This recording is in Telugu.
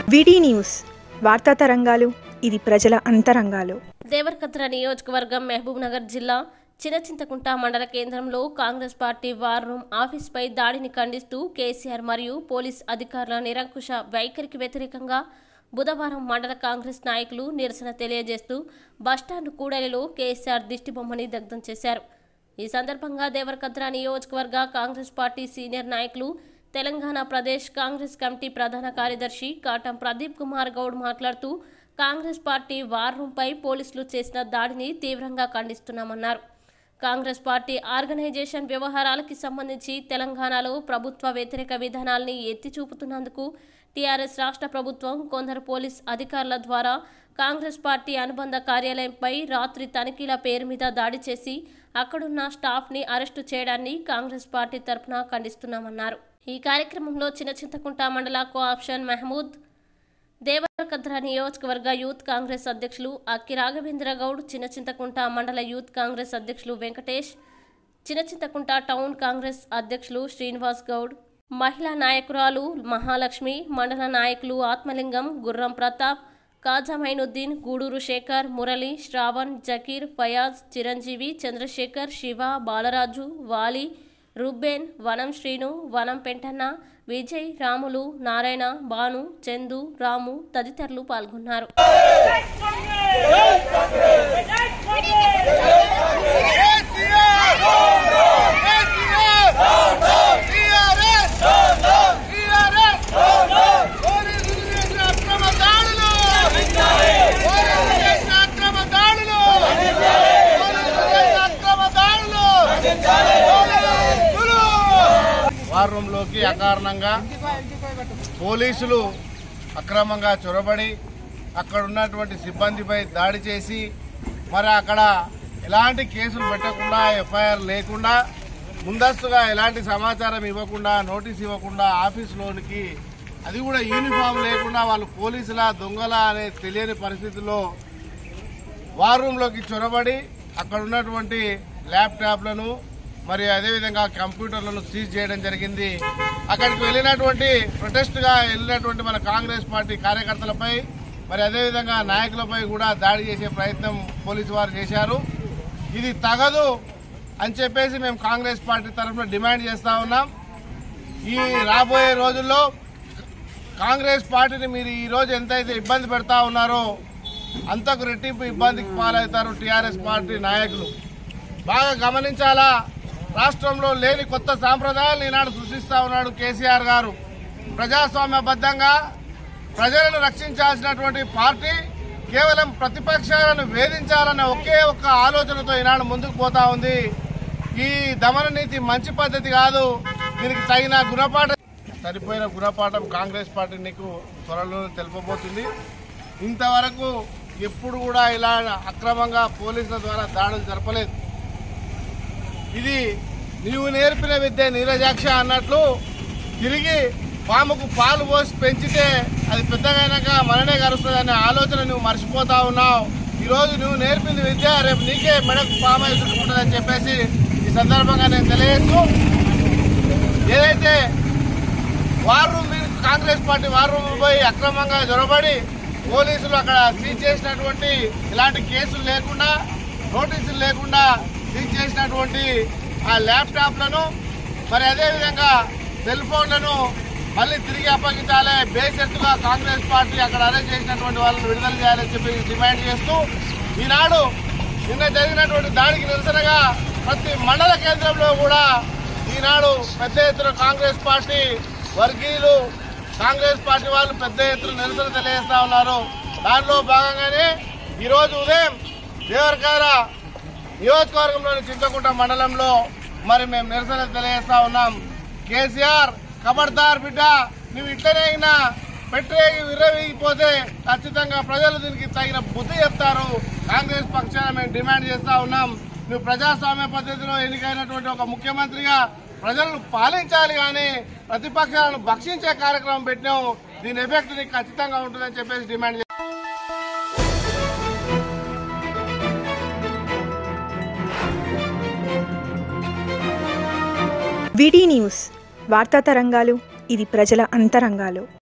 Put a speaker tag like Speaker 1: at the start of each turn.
Speaker 1: విడి న్యూస్ వార్తా తరంగాలు ఇది ప్రజల అంతరంగాలు
Speaker 2: దేవరకద్ర నియోజకవర్గం మహబూబ్ నగర్ జిల్లా చినచింతకుంట మండల కేంద్రంలో కాంగ్రెస్ పార్టీ వార్ రూమ్ ఆఫీస్పై దాడిని ఖండిస్తూ కేసీఆర్ మరియు పోలీస్ అధికారుల నిరంకుశ వైఖరికి వ్యతిరేకంగా బుధవారం మండల కాంగ్రెస్ నాయకులు నిరసన తెలియజేస్తూ బస్టాండ్ కూడలిలో కేసీఆర్ దిష్టిబొమ్మని దగ్ధం చేశారు ఈ సందర్భంగా దేవరకద్ర నియోజకవర్గ కాంగ్రెస్ పార్టీ సీనియర్ నాయకులు తెలంగాణ ప్రదేశ్ కాంగ్రెస్ కమిటీ ప్రధాన కార్యదర్శి కాటం ప్రదీప్ కుమార్ గౌడ్ మాట్లాడుతూ కాంగ్రెస్ పార్టీ వార్ రూంపై పోలీసులు చేసిన దాడిని తీవ్రంగా ఖండిస్తున్నామన్నారు కాంగ్రెస్ పార్టీ ఆర్గనైజేషన్ వ్యవహారాలకి సంబంధించి తెలంగాణలో ప్రభుత్వ వ్యతిరేక విధానాల్ని ఎత్తి చూపుతున్నందుకు టీఆర్ఎస్ రాష్ట్ర ప్రభుత్వం కొందరు పోలీస్ అధికారుల ద్వారా కాంగ్రెస్ పార్టీ అనుబంధ కార్యాలయంపై రాత్రి తనిఖీల పేరు మీద దాడి చేసి అక్కడున్న స్టాఫ్ని అరెస్టు చేయడాన్ని కాంగ్రెస్ పార్టీ తరఫున ఖండిస్తున్నామన్నారు ఈ కార్యక్రమంలో చిన్నచింతకుంట మండల కోఆప్షన్ మహమూద్ దేవరకద్ర నియోజకవర్గ యూత్ కాంగ్రెస్ అధ్యక్షులు అక్కి రాఘవేంద్ర గౌడ్ చిన్నచింతకుంట మండల యూత్ కాంగ్రెస్ అధ్యక్షులు వెంకటేష్ చిన్నచింతకుంట టౌన్ కాంగ్రెస్ అధ్యక్షులు శ్రీనివాస్ గౌడ్ మహిళా నాయకురాలు మహాలక్ష్మి మండల నాయకులు ఆత్మలింగం గుర్రం ప్రతాప్ కాజా మైనుద్దీన్ గూడూరు శేఖర్ మురళి శ్రావణ్ జకీర్ ఫయాజ్ చిరంజీవి చంద్రశేఖర్ శివ బాలరాజు వాలి రుబ్బేన్ వనం శ్రీను వనం పెంటన్న విజయ్ రాములు నారాయణ భాను చందు రాము తదితరులు పాల్గొన్నారు
Speaker 3: వార్ రూమ్లోకి అకారణంగా పోలీసులు అక్రమంగా చొరబడి అక్కడ ఉన్నటువంటి సిబ్బందిపై దాడి చేసి మరి అక్కడ ఎలాంటి కేసులు పెట్టకుండా ఎఫ్ఐఆర్ లేకుండా ముందస్తుగా ఎలాంటి సమాచారం ఇవ్వకుండా నోటీస్ ఇవ్వకుండా ఆఫీసులోనికి అది కూడా యూనిఫామ్ లేకుండా వాళ్ళు పోలీసులా దొంగలా అనే తెలియని పరిస్థితుల్లో వార్ రూమ్లోకి చొరబడి అక్కడ ఉన్నటువంటి ల్యాప్టాప్లను మరి అదేవిధంగా కంప్యూటర్లను సీజ్ చేయడం జరిగింది అక్కడికి వెళ్ళినటువంటి ప్రొటెస్ట్ గా వెళ్ళినటువంటి మన కాంగ్రెస్ పార్టీ కార్యకర్తలపై మరి అదేవిధంగా నాయకులపై కూడా దాడి చేసే ప్రయత్నం పోలీసు వారు చేశారు ఇది తగదు అని చెప్పేసి మేము కాంగ్రెస్ పార్టీ తరఫున డిమాండ్ చేస్తా ఉన్నాం ఈ రాబోయే రోజుల్లో కాంగ్రెస్ పార్టీని మీరు ఈ రోజు ఎంతైతే ఇబ్బంది పెడతా ఉన్నారో అంతకు రెట్టింపు ఇబ్బందికి పాలవుతారు టీఆర్ఎస్ పార్టీ నాయకులు బాగా గమనించాలా రాష్ట్రంలో లేని కొత్త సాంప్రదాయాలు ఈనాడు సృష్టిస్తా ఉన్నాడు కేసీఆర్ గారు ప్రజాస్వామ్యబద్ధంగా ప్రజలను రక్షించాల్సినటువంటి పార్టీ కేవలం ప్రతిపక్షాలను వేధించాలనే ఒకే ఒక్క ఆలోచనతో ఈనాడు ముందుకు పోతా ఉంది ఈ దమన నీతి మంచి పద్ధతి కాదు దీనికి తగిన గుణపాఠం సరిపోయిన గుణపాఠం కాంగ్రెస్ పార్టీ నీకు త్వరలో తెలుపబోతుంది ఇంతవరకు ఎప్పుడు కూడా ఇలా అక్రమంగా పోలీసుల ద్వారా దాడులు జరపలేదు ఇది నీవు నేర్పిన విద్య నీరజాక్ష అన్నట్లు తిరిగి పాముకు పాలు పోసి పెంచితే అది పెద్దగైనాక మననే కరుస్తుందనే ఆలోచన నువ్వు మర్చిపోతా ఉన్నావు ఈ రోజు నువ్వు నేర్పింది విద్య రేపు నీకే మెడకు పాము వేసుకుంటుందని చెప్పేసి ఈ సందర్భంగా నేను తెలియజేస్తూ ఏదైతే వార్ రూమ్ మీద కాంగ్రెస్ పార్టీ వార్ రూమ్ పోయి అక్రమంగా జొరబడి పోలీసులు అక్కడ సీజ్ చేసినటువంటి ఇలాంటి కేసులు లేకుండా నోటీసులు లేకుండా సీజ్ చేసినటువంటి ఆ ల్యాప్టాప్లను మరి అదేవిధంగా సెల్ ఫోన్లను మళ్ళీ తిరిగి అప్పగించాలి బేసెత్తుగా కాంగ్రెస్ పార్టీ అక్కడ అరెస్ట్ చేసినటువంటి వాళ్ళని విడుదల చేయాలని చెప్పి డిమాండ్ చేస్తూ ఈనాడు నిన్న జరిగినటువంటి దాడికి నిరసనగా ప్రతి మండల కేంద్రంలో కూడా ఈనాడు పెద్ద ఎత్తున కాంగ్రెస్ పార్టీ వర్గీయులు కాంగ్రెస్ పార్టీ వాళ్ళు పెద్ద ఎత్తున నిరసన తెలియజేస్తా ఉన్నారు దానిలో భాగంగానే ఈ రోజు ఉదయం దేవరకార నియోజకవర్గంలోని చింతకుంట మండలంలో మరి మేము నిరసన తెలియజేస్తా ఉన్నాం కేసీఆర్ ఖబర్దార్ బిడ్డ నువ్వు ఇట్లనే అయినా పెట్టేగి విర్రవీగిపోతే ఖచ్చితంగా ప్రజలు దీనికి తగిన బుద్ధి చెప్తారు కాంగ్రెస్ పక్షాన మేము డిమాండ్ చేస్తా ఉన్నాం నువ్వు ప్రజాస్వామ్య పద్ధతిలో ఎన్నికైనటువంటి ఒక ముఖ్యమంత్రిగా ప్రజలను పాలించాలి కానీ ప్రతిపక్షాలను భక్షించే కార్యక్రమం పెట్టినావు దీని ఎఫెక్ట్ నీకు ఖచ్చితంగా ఉంటుందని చెప్పేసి డిమాండ్ చేస్తాం.
Speaker 1: విడి న్యూస్ వార్తా తరంగాలు ఇది ప్రజల అంతరంగాలు